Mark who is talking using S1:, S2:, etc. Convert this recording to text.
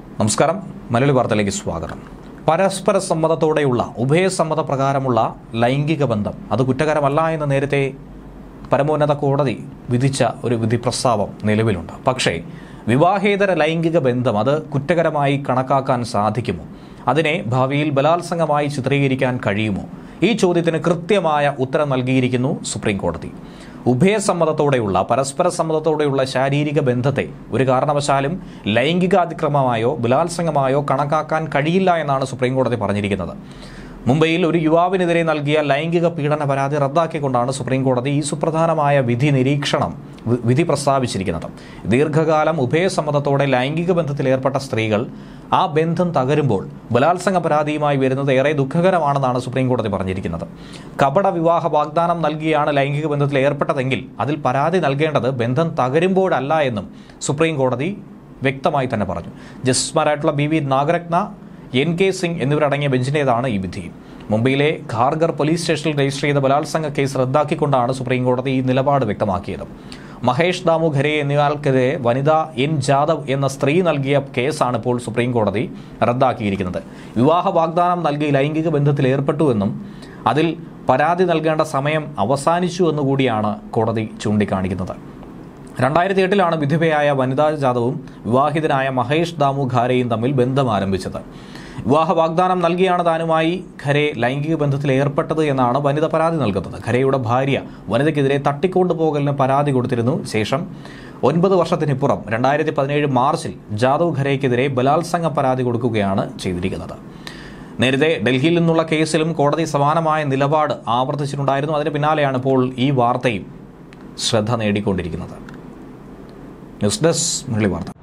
S1: നമസ്കാരം മലയാളി വാർത്തയിലേക്ക് സ്വാഗതം പരസ്പര സമ്മതത്തോടെയുള്ള ഉഭയസമ്മത പ്രകാരമുള്ള ലൈംഗിക ബന്ധം അത് കുറ്റകരമല്ല എന്ന് നേരത്തെ പരമോന്നത കോടതി വിധിച്ച ഒരു വിധി പ്രസ്താവം നിലവിലുണ്ട് പക്ഷേ വിവാഹേതര ലൈംഗിക ബന്ധം അത് കുറ്റകരമായി കണക്കാക്കാൻ സാധിക്കുമോ അതിനെ ഭാവിയിൽ ബലാത്സംഗമായി ചിത്രീകരിക്കാൻ കഴിയുമോ ഈ ചോദ്യത്തിന് കൃത്യമായ ഉത്തരം നൽകിയിരിക്കുന്നു സുപ്രീം കോടതി ഉഭയസമ്മതത്തോടെയുള്ള പരസ്പര സമ്മതത്തോടെയുള്ള ശാരീരിക ബന്ധത്തെ ഒരു കാരണവശാലും ലൈംഗികാതിക്രമമായോ ബലാത്സംഗമായോ കണക്കാക്കാൻ കഴിയില്ല എന്നാണ് സുപ്രീം കോടതി പറഞ്ഞിരിക്കുന്നത് മുംബൈയിൽ ഒരു യുവാവിനെതിരെ നൽകിയ ലൈംഗിക പീഡന പരാതി റദ്ദാക്കിക്കൊണ്ടാണ് സുപ്രീം കോടതി ഈ സുപ്രധാനമായ വിധി നിരീക്ഷണം വി- വിധി പ്രസ്താവിച്ചിരിക്കുന്നത് ദീർഘകാലം ഉഭയസമ്മതത്തോടെ ലൈംഗിക ബന്ധത്തിൽ ഏർപ്പെട്ട സ്ത്രീകൾ ആ ബന്ധം തകരുമ്പോൾ ബലാത്സംഗ പരാതിയുമായി വരുന്നത് ഏറെ ദുഃഖകരമാണെന്നാണ് സുപ്രീം കോടതി പറഞ്ഞിരിക്കുന്നത് കപട വിവാഹ വാഗ്ദാനം നൽകിയാണ് ലൈംഗിക ബന്ധത്തിൽ ഏർപ്പെട്ടതെങ്കിൽ അതിൽ പരാതി നൽകേണ്ടത് ബന്ധം തകരുമ്പോഴല്ല എന്നും സുപ്രീം കോടതി വ്യക്തമായി തന്നെ പറഞ്ഞു ജസ്റ്റിസുമാരായിട്ടുള്ള B V Nagarathna N K Singh എന്നിവരടങ്ങിയ ബെഞ്ചിന്റേതാണ് ഈ വിധി മുംബൈയിലെ ഖാർഗർ പോലീസ് സ്റ്റേഷനിൽ രജിസ്റ്റർ ചെയ്ത ബലാത്സംഗ കേസ് റദ്ദാക്കിക്കൊണ്ടാണ് സുപ്രീം കോടതി ഈ നിലപാട് വ്യക്തമാക്കിയത് മഹേഷ് ദാമു ഖരെ എന്നിയാൾക്കെതിരെ വനിത എൻ ജാദവ് എന്ന സ്ത്രീ നൽകിയ കേസാണ് ഇപ്പോൾ സുപ്രീം കോടതി റദ്ദാക്കിയിരിക്കുന്നത് വിവാഹ വാഗ്ദാനം നൽകി ലൈംഗിക ബന്ധത്തിൽ ഏർപ്പെട്ടുവെന്നും അതിൽ പരാതി നൽകേണ്ട സമയം അവസാനിച്ചു എന്നുകൂടിയാണ് കോടതി ചൂണ്ടിക്കാണിക്കുന്നത് രണ്ടായിരത്തി എട്ടിലാണ് വിധവയായ വനിതാ ജാദവും വിവാഹിതനായ മഹേഷ് ദാമു ഖാരെയും തമ്മിൽ ബന്ധം ആരംഭിച്ചത് വിവാഹ വാഗ്ദാനം നൽകിയാണ് താനുമായി ഖരെ ലൈംഗിക ബന്ധത്തിൽ ഏർപ്പെട്ടത് എന്നാണ് വനിത പരാതി നൽകുന്നത് ഖരയുടെ ഭാര്യ വനിതയ്ക്കെതിരെ തട്ടിക്കൊണ്ടുപോകലിന് പരാതി കൊടുത്തിരുന്നു ശേഷം ഒൻപത് വർഷത്തിനിപ്പുറം രണ്ടായിരത്തി പതിനേഴ് മാർച്ചിൽ ജാദവ് ഖരയ്ക്കെതിരെ ബലാത്സംഗ പരാതി കൊടുക്കുകയാണ് ചെയ്തിരിക്കുന്നത് നേരത്തെ ഡൽഹിയിൽ നിന്നുള്ള കേസിലും കോടതി സമാനമായ നിലപാട് ആവർത്തിച്ചിട്ടുണ്ടായിരുന്നു അതിന് പിന്നാലെയാണ് ഇപ്പോൾ ഈ വാർത്തയും ശ്രദ്ധ നേടിക്കൊണ്ടിരിക്കുന്നത് ന്യൂസ് ഡെസ്ക് മുരളി വാർത്ത